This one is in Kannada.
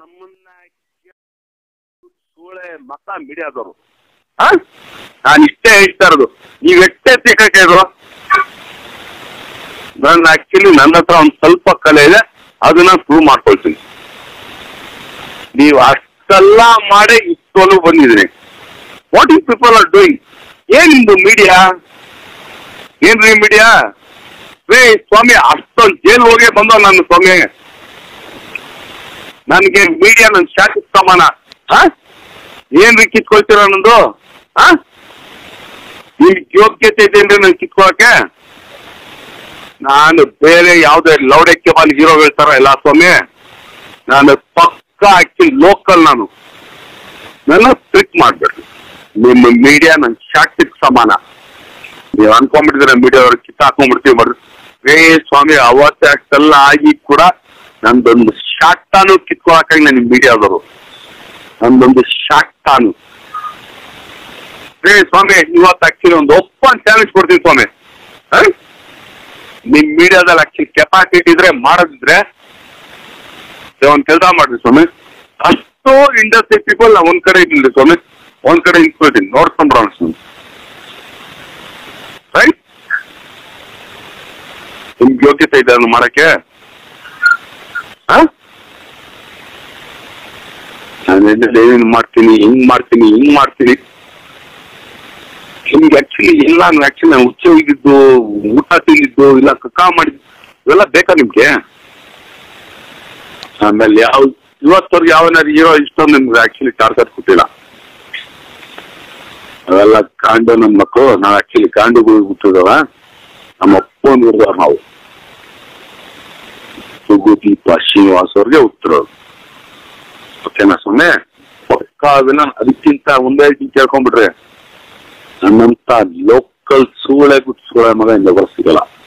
ನಮ್ಮನ್ನ ಸೂಳೆ ಮತ ಮೀಡಿಯಾದವರು ನಾನು ಇಷ್ಟೇ ಹೇಳ್ತಾ ಇರೋದು ನೀವು ಎಷ್ಟೇ ಸಿಕ್ಕಕ್ಕೆ ಇದು ನಾನು ಆಕ್ಚುಲಿ ನನ್ನ ಹತ್ರ ಒಂದು ಸ್ವಲ್ಪ ಕಲೆ ಇದೆ ಅದನ್ನ ಪ್ರೂವ್ ಮಾಡ್ಕೊಳ್ತೀನಿ ನೀವು ಅಷ್ಟೆಲ್ಲ ಮಾಡಿ ಇಷ್ಟೊಲು ಬಂದಿದ್ದೀನಿ what is people are doing ಏನ್ ನಿಮ್ದು ಮೀಡಿಯಾ ಏನ್ರಿ ಮೀಡಿಯಾ ರೇ ಸ್ವಾಮಿ ಅಷ್ಟೊಂದು ಜೈಲ್ ಹೋಗಿ ಬಂದೋ ನನ್ನ ಸ್ವಾಮಿ ನನಗೆ ಮೀಡಿಯಾ ನನ್ನ ಶಾಖ ಸಮಾನ ಹಾ ಏನ್ರಿ ಕಿತ್ಕೊಳ್ತೀರ ನಂದು ಹಾ ನಿಮ್ಗೆ ಯೋಗ್ಯತೆ ಇದೆ ಅಂದ್ರೆ ನನ್ ಕಿತ್ಕೊಳಕ್ಕೆ ನಾನು ಬೇರೆ ಯಾವುದೇ ಲೌಡಕ್ಕೆ ಬಾಲ್ ಹೀರೋ ಹೇಳ್ತಾರ ಇಲ್ಲ ಸ್ವಾಮಿ ನಾನು ಪಕ್ಕ ಆಕ್ಚುಲಿ ಲೋಕಲ್ ನಾನು ನನ್ನ ಟ್ರಿಕ್ ಮಾಡ್ಬೇಡ್ರಿ ನಿಮ್ಮ ಮೀಡಿಯಾ ನನ್ನ ಶಾಟಿಕ್ ಸಮಾನ ನೀವು ಅನ್ಕೊಂಡ್ಬಿಟ್ಟಿದ್ರೆ ಮೀಡಿಯಾದವ್ರು ಕಿತ್ತ ಹಾಕೊಂಡ್ಬಿಡ್ತೀವಿ ಮಾಡ್ರಿ ರೇ ಸ್ವಾಮಿ ಅವತ್ತೆ ಅಷ್ಟೆಲ್ಲ ಆಗಿ ಕೂಡ ನಂದೊಂದು ಶಾಟಾನು ಕಿತ್ಕೊಳಕಾಗಿ ನನ್ನ ಮೀಡಿಯಾದವರು ನಂದೊಂದು ಶಾಟಾನು ರೇ ಸ್ವಾಮಿ ಇವತ್ತು ಆಕ್ಚುಲಿ ಒಂದು ಓಪನ್ ಚಾಲೆಂಜ್ ಕೊಡ್ತೀನಿ ಸ್ವಾಮಿ ಹ? ನಿಮ್ ಮೀಡಿಯಾದಲ್ಲಿ ಆಕ್ಚುಲಿ ಕೆಪಾಸಿಟಿ ಇದ್ರೆ ಮಾಡೋದಿದ್ರೆ ಒಂದ್ ಕೆಲಸ ಮಾಡ್ರಿ ಸ್ವಾಮಿ ಅಷ್ಟು ಇಂಡಸ್ಟ್ರಿ ಪೀಪಲ್ ನಾ ಒಂದ್ ಕಡೆ ಇರ್ಲಿ ಸ್ವಾಮಿ ಒಂದ್ ಕಡೆ ಇಟ್ಕೊಳ್ತೀನಿ ನೋಡ್ಕೊಂಡ್ಬಿಡೋಣ ಸ್ವಾಮಿ ರೈಟ್ ನಿಮ್ಗೆ ಯೋಗ್ಯತೆ ಇದೆ ಅದನ್ನ ಮಾಡಕ್ಕೆ ನಾನು ಏನೇನು ಮಾಡ್ತೀನಿ ಹಿಂಗ್ ಮಾಡ್ತೀನಿ ಹಿಂಗ್ ಮಾಡ್ತೀನಿ ನಿಮ್ಗೆ ಆಕ್ಚುಲಿ ಇಲ್ಲ ಆಕ್ಚುಲಿ ನಾನು ಹುಚ್ಚ ಹೋಗಿದ್ದು ಊಟ ತಿಂದಿದ್ದು ಇಲ್ಲ ಕಕ್ಕ ಮಾಡಿದ್ದು ಇವೆಲ್ಲ ಬೇಕಾ ನಿಮ್ಗೆ ಆಮೇಲೆ ಯಾವ ಇವತ್ತವ್ರಿಗೆ ಯಾವನಾರು ಹೀರೋ ಇಷ್ಟೊಂದು ನಿಮ್ಗೆ ಆಕ್ಚುಲಿ ಟಾರ್ಗೆಟ್ ಕೊಟ್ಟಿಲ್ಲ ಅವೆಲ್ಲ ಕಾಂಡು ನಮ್ಮ ಮಕ್ಕಳು ನಾವು ಆಕ್ಚುಲಿ ಕಾಂಡುಗಳು ಹುಟ್ಟಿದವ ನಮ್ಮ ಅಪ್ಪನ ಹುಡುಗ ನಾವು ಸುಗುದೀಪ ಶ್ರೀನಿವಾಸ್ ಅವ್ರಿಗೆ ಹುಟ್ಟಿರೋದು ಓಕೆನಾ ಸುಮ್ಮನೆ ಪಕ್ಕ ಅದನ್ನ ಅದಕ್ಕಿಂತ ಒಂದೇ ರೀತಿ ಕೇಳ್ಕೊಂಡ್ಬಿಟ್ರೆ ನನ್ನಂತ ಲೋಕಲ್ ಸೂಳೆ ಗುಟ್ ಸೂಳೆ ಮಗ ಇಂದ ಸಿಗಲ್ಲ